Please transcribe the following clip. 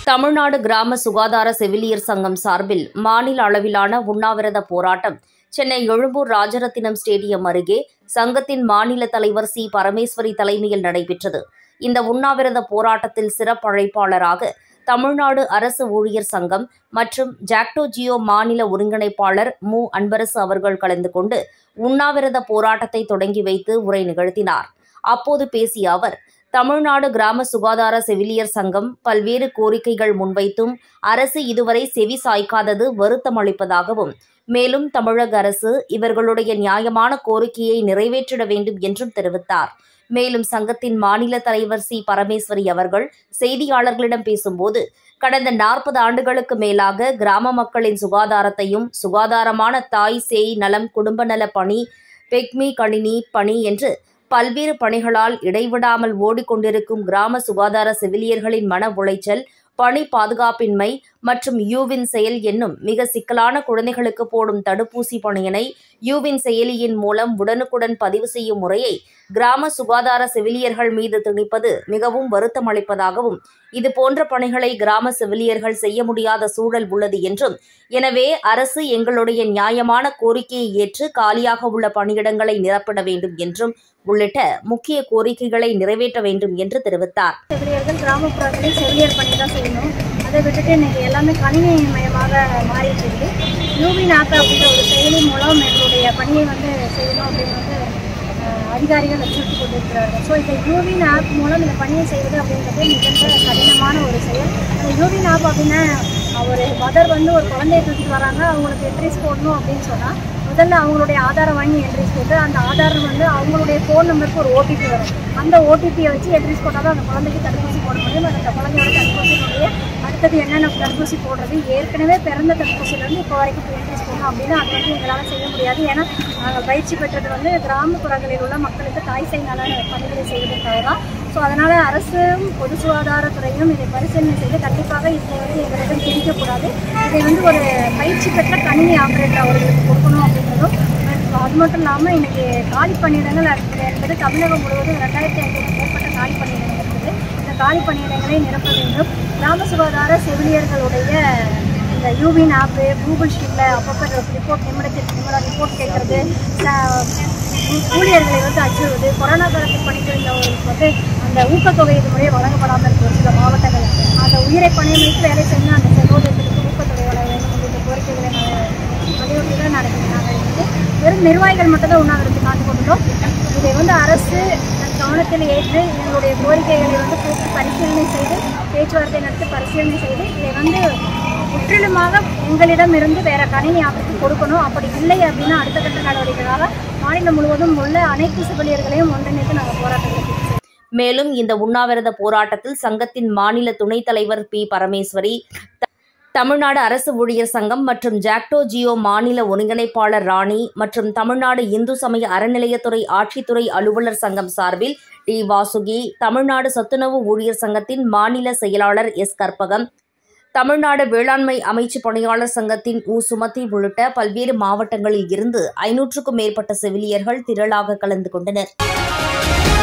தமிழ்நாடு கிராம சுகாதார செவிலியர் சங்கம் சார்பில் மாநில அளவிலான உண்ணாவிரத போராட்டம் சென்னை எழும்பூர் ராஜரத்தினம் ஸ்டேடியம் அருகே சங்கத்தின் மாநில தலைவர் சி பரமேஸ்வரி தலைமையில் நடைபெற்றது இந்த உண்ணாவிரத போராட்டத்தில் சிறப்பு அழைப்பாளராக தமிழ்நாடு அரசு ஊழியர் சங்கம் மற்றும் ஜாக்டோ ஜியோ மாநில ஒருங்கிணைப்பாளர் மு அன்பரசு அவர்கள் கலந்து கொண்டு உண்ணாவிரத போராட்டத்தை தொடங்கி வைத்து உரை நிகழ்த்தினார் அப்போது பேசிய அவர் தமிழ்நாடு கிராம சுகாதார செவிலியர் சங்கம் பல்வேறு கோரிக்கைகள் முன்வைத்தும் அரசு இதுவரை செவி சாய்க்காதது வருத்தமளிப்பதாகவும் மேலும் தமிழக அரசு இவர்களுடைய நியாயமான கோரிக்கையை நிறைவேற்றிட வேண்டும் என்றும் தெரிவித்தார் மேலும் சங்கத்தின் மாநில தலைவர் சி பரமேஸ்வரி அவர்கள் செய்தியாளர்களிடம் பேசும்போது கடந்த நாற்பது ஆண்டுகளுக்கு மேலாக கிராம மக்களின் சுகாதாரத்தையும் சுகாதாரமான தாய் சேய் நலம் குடும்ப நல பணி பெக்மி கணினி பணி என்று பல்வேறு பணிகளால் இடைவிடாமல் ஓடிக்கொண்டிருக்கும் கிராம சுகாதார செவிலியர்களின் மன உளைச்சல் பணி பாதுகாப்பின்மை மற்றும் யூவின் செயல் என்னும் மிக சிக்கலான குழந்தைகளுக்கு போடும் தடுப்பூசி பணியினை யூவின் செயலியின் மூலம் உடனுக்குடன் பதிவு செய்யும் முறையை கிராம சுகாதார செவிலியர்கள் மீது திணிப்பது மிகவும் வருத்தமளிப்பதாகவும் இது போன்ற பணிகளை கிராம செவிலியர்கள் செய்ய முடியாத சூழல் உள்ளது என்றும் எனவே அரசு எங்களுடைய நியாயமான கோரிக்கையை ஏற்று காலியாக உள்ள பணியிடங்களை நிரப்பிட வேண்டும் என்றும் உள்ளிட்ட முக்கிய கோரிக்கைகளை நிறைவேற்ற வேண்டும் என்று தெரிவித்தார் செவிலியர்கள் கிராமப்புறங்களில் செவிலியர் பணி தான் செய்யணும் அதை விட்டுட்டு இன்னைக்கு எல்லாமே கணினி மயமாக மாறிட்டு இருக்கு யூவின் ஆப் அப்படின்ற ஒரு செயலி மூலம் எங்களுடைய பணியை வந்து செய்யணும் அப்படின்னு வந்து அஹ், அதிகாரிகள் அச்சுறுத்தி கொண்டிருக்கிறார்கள் ஸோ இந்த யூவின் ஆப் மூலம் இந்த பணியை செய்வது அப்படின்றது மிகுந்த கடினமான ஒரு செயல் அந்த யூவின் ஆப் அப்படின்னா ஒரு மதர் வந்து ஒரு குழந்தைய தூக்கிட்டு வராங்க அவங்களுக்கு என்ட்ரிஸ் போடணும் அப்படின்னு சொன்னால் முதல்ல அவங்களுடைய ஆதாரை வாங்கி என்ட்ரிஸ் போட்டு அந்த ஆதார் வந்து அவங்களுடைய ஃபோன் நம்பருக்கு ஒரு ஓடிபி வரும் அந்த ஓடிபியை வச்சு என்ட்ரிஸ் போட்டால் தான் அந்த குழந்தைக்கு தடுப்பூசி போட முடியும் அந்த குழந்தையோட தடுப்பூசியினுடைய அடுத்தது என்னென்ன தடுப்பூசி போடுறது ஏற்கனவே பிறந்த தடுப்பூசியிலேருந்து இப்போ வரைக்கும் என்ட்ரிஸ் போடணும் அப்படின்னு அது வந்து எங்களால் செய்ய முடியாது ஏன்னா நாங்கள் பயிற்சி பெற்றது வந்து கிராமப்புறங்களில் உள்ள மக்களுக்கு தாய் சேய் நல பணிகளை செய்வதற்காக தான் ஸோ அதனால் அரசும் பொது சுகாதாரத்துறையும் இதை பரிசீலனை செய்து கண்டிப்பாக இதை வந்து எங்களிடம் திணிக்கக்கூடாது இதை வந்து ஒரு பயிற்சி பெற்ற கணினி ஆபரேட்டர் அவர்களுக்கு கொடுக்கணும் அப்படின்றதும் அது மட்டும் இல்லாமல் இன்னைக்கு காலி பணியிடங்கள் அது- என்பது தமிழகம் முழுவதும் ரெண்டாயிரத்தி ஐநூறுக்கும் மேற்பட்ட காலி பணியிடங்கள் இருக்குது இந்த காலி பணியிடங்களை நிரப்ப வேண்டும் கிராம சுகாதார செவிலியர்களுடைய இந்த யூவின் ஆப்பு கூகுள் ஷீட்டில் அப்பப்போ ரிப்போர்ட் நிமிடத்திற்கு நிமிடம் ரிப்போர்ட் கேட்குறது ஊழியர்களை வந்து அச்சுறுவது கொரோனா காலத்தில் பணிபுரிந்தவர்களுக்கு வந்து அந்த ஊக்கத்தொகை இதுமுறை வழங்கப்படாமல் இருக்கு ஒரு சில மாவட்டங்களில் அந்த உயிரை பணியமைத்து வேலை செஞ்சு அந்த சகோதரர்களுக்கு ஊக்கத்தொகை வழங்க வேண்டும் உள்ளிட்ட கோரிக்கைகளை நாங்கள் வலியுறுத்தி தான் நடக்குது நாங்கள் வந்து வெறும் நிர்வாகிகள் மட்டும் தான் உண்ணாவிரத்து காத்து கொண்டுள்ளோம் இதை வந்து அரசு தன் கவனத்தில் ஏற்று எங்களுடைய கோரிக்கைகளை வந்து கூப்பிட்டு பரிசீலனை செய்து பேச்சுவார்த்தை நடத்தி பரிசீலனை செய்து இதை வந்து முற்றிலுமாக எங்களிடமிருந்து வேற கணினி ஆபத்து கொடுக்கணும் அப்படி இல்லை அப்படின்னா அடுத்த கட்ட நடவடிக்கைகளாக மாநிலம் முழுவதும் உள்ள அனைத்து செவிலியர்களையும் ஒன்றிணைத்து நாங்கள் போராட்டத்தில் மேலும் இந்த உண்ணாவிரத போராட்டத்தில் சங்கத்தின் மாநில துணைத் தலைவர் பி பரமேஸ்வரி த- தமிழ்நாடு அரசு ஊழியர் சங்கம் மற்றும் ஜாக்டோ ஜியோ மாநில ஒருங்கிணைப்பாளர் ராணி மற்றும் தமிழ்நாடு இந்து சமய அறநிலையத்துறை ஆட்சித்துறை அலுவலர் சங்கம் சார்பில் டி வாசுகி தமிழ்நாடு சத்துணவு ஊழியர் சங்கத்தின் மாநில செயலாளர் எஸ் கற்பகம் தமிழ்நாடு வேளாண்மை அமைச்சு பணியாளர் சங்கத்தின் உ சுமதி உள்ளிட்ட பல்வேறு மாவட்டங்களில் இருந்து ஐநூற்றுக்கும் மேற்பட்ட செவிலியர்கள் திரளாக கலந்து கொண்டனர்